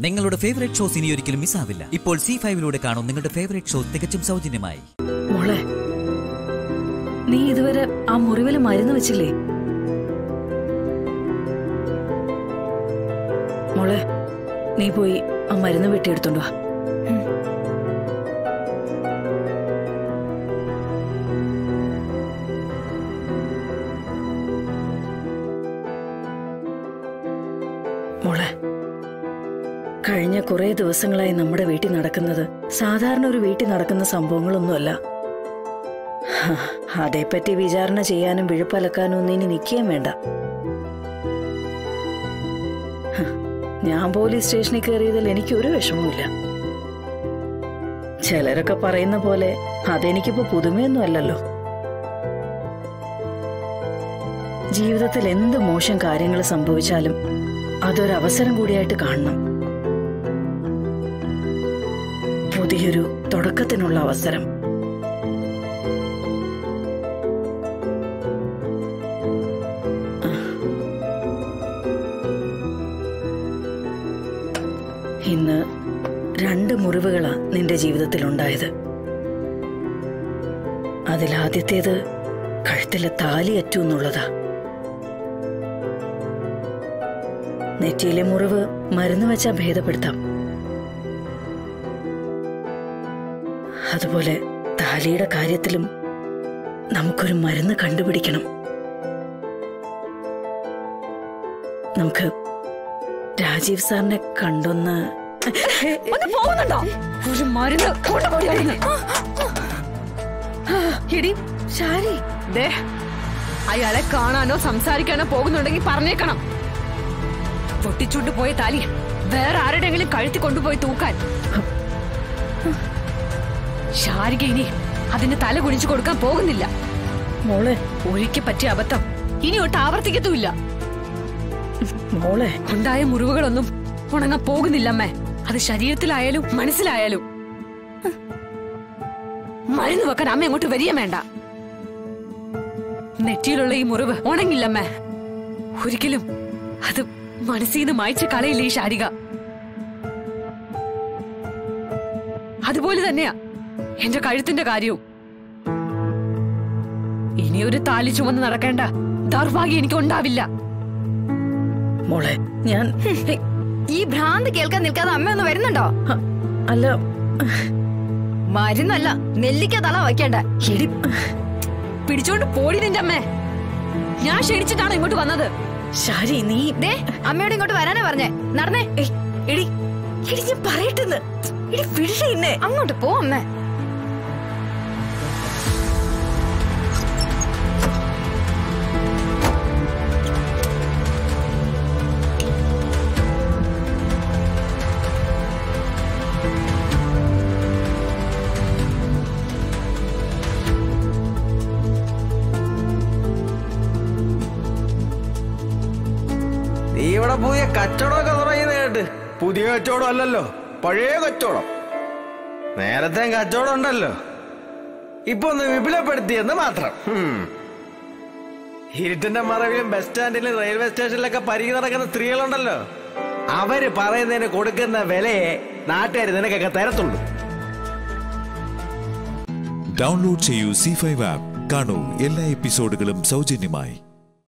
നിങ്ങളുടെ favourite shows ഇനി ഒരിക്കലും മിസ്സാവില്ല ഇപ്പോൾ സി ഫൈവിലൂടെ കാണും നിങ്ങളുടെ ഫേവറേറ്റ് ഷോ തികച്ചും സൗജന്യമായി മോളെ നീ ഇതുവരെ ആ മുറിവില് മരുന്ന് വെച്ചില്ലേ മോളെ നീ പോയി ആ മരുന്ന് വെട്ടിയെടുത്തോണ്ട് വാ മോളെ കഴിഞ്ഞ കുറെ ദിവസങ്ങളായി നമ്മുടെ വീട്ടിൽ നടക്കുന്നത് സാധാരണ ഒരു വീട്ടിൽ നടക്കുന്ന സംഭവങ്ങളൊന്നുമല്ല ഹ, അതേപ്പറ്റി വിചാരണ ചെയ്യാനും വിഴുപ്പലക്കാനും ഒന്നും ഇനി നിൽക്കുകയും വേണ്ട ഹ, ഞാൻ പോലീസ് സ്റ്റേഷനിൽ കയറിയതിൽ എനിക്ക് ഒരു വിഷമവുമില്ല ചിലരൊക്കെ പറയുന്ന പോലെ അതെനിക്കിപ്പോ പുതുമയൊന്നും അല്ലല്ലോ ജീവിതത്തിൽ എന്ത് മോശം കാര്യങ്ങൾ സംഭവിച്ചാലും അതൊരവസരം കൂടിയായിട്ട് കാണണം പുതിയൊരു തുടക്കത്തിനുള്ള അവസരം ഇന്ന് രണ്ട് മുറിവുകളാ നിന്റെ ജീവിതത്തിൽ ഉണ്ടായത് അതിലാദ്യത്തേത് കഴുത്തിലെ താലി അറ്റു എന്നുള്ളതാ നെറ്റിയിലെ മുറിവ് മരുന്ന് വെച്ചാ ഭേദപ്പെടുത്താം അതുപോലെ താലിയുടെ കാര്യത്തിലും നമുക്കൊരു മരുന്ന് കണ്ടുപിടിക്കണം നമുക്ക് രാജീവ് സാറിനെ കണ്ടൊന്ന് ഒന്ന് പോകുന്നുണ്ടോ ഒരു മരുന്ന് കൊണ്ടുപോയി അവിടുന്ന്. എടി ശാരി ദേ അയാളെ കാണാനോ സംസാരിക്കാനോ പോകുന്നുണ്ടെങ്കിൽ പറഞ്ഞേക്കണം പൊട്ടിച്ചുകൊണ്ട് പോയ താലി വേറെ ആരുടെങ്കിലും കഴുത്തി കൊണ്ടുപോയി തൂക്കാൻ ശാരിക ഇനി അതിന്റെ തല കുനിച്ചു കൊടുക്കാൻ പോകുന്നില്ല മോളെ ഒരിക്കൽ പറ്റിയ അബദ്ധം ഇനി ഒട്ട് ആവർത്തിക്കത്തുമില്ല മോളെ ഉണ്ടായ മുറിവുകളൊന്നും ഉണങ്ങാൻ പോകുന്നില്ലമ്മേ അത് ശരീരത്തിലായാലും മനസ്സിലായാലും മരുന്ന് വെക്കാൻ അമ്മ അങ്ങോട്ട് വരിക വേണ്ട നെറ്റിയിലുള്ള ഈ മുറിവ് ഉണങ്ങില്ലമ്മേ ഒരിക്കലും അത് മനസ്സിൽ നിന്ന് മായ്ച്ച് കളയില്ല ഈ ശാരിക അതുപോലെ തന്നെയാ എന്റെ കഴുത്തിന്റെ കാര്യവും ഇനിയൊരു താലി ചുമന്ന് നടക്കേണ്ട ദൗർഭാഗ്യം എനിക്ക് ഉണ്ടാവില്ല മോളെ ഞാൻ ഈ ഭ്രാന്ത് കേൾക്കാൻ നിൽക്കാതെ അമ്മ ഒന്ന് വരുന്നുണ്ടോ അ- അല്ല മരുന്നല്ല നെല്ലിക്ക തല വയ്ക്കണ്ട എടി പിടിച്ചോണ്ട് പോടി നിന്റെ അമ്മേ ഞാൻ ക്ഷണിച്ചിട്ടാണ് ഇങ്ങോട്ട് വന്നത് ശാരി നീ ദേ അമ്മയോട് ഇങ്ങോട്ട് വരാനാ പറഞ്ഞേ നടന്നേ ഏയ്, എടി എടി ഞാൻ പറയട്ടെന്ന് എടി വിട എന്നെ അങ്ങോട്ട് പോ അമ്മേ നീ ഇവിടെ പുതിയ കച്ചവടമൊക്കെ തുടങ്ങിയത് കേട്ട് പുതിയ കച്ചവടം അല്ലല്ലോ പഴയ കച്ചവടം നേരത്തെ കച്ചവടം ഉണ്ടല്ലോ ഇപ്പൊ ഒന്ന് വിപുലപ്പെടുത്തിയെന്ന് മാത്രം ഹും. ഇരുട്ടിന്റെ മറവിലും ബസ് സ്റ്റാൻഡിലും റെയിൽവേ സ്റ്റേഷനിലൊക്കെ പരിധി നടക്കുന്ന സ്ത്രീകളുണ്ടല്ലോ അവര് പറയുന്നതിന് കൊടുക്കുന്ന വിലയെ നാട്ടുകാർ നിനക്കൊക്കെ തരത്തുള്ളൂ ഡൗൺലോഡ് ചെയ്യൂ സി ഫൈവ് ആപ്പ് കാണൂ എല്ലാ എപ്പിസോഡുകളും സൗജന്യമായി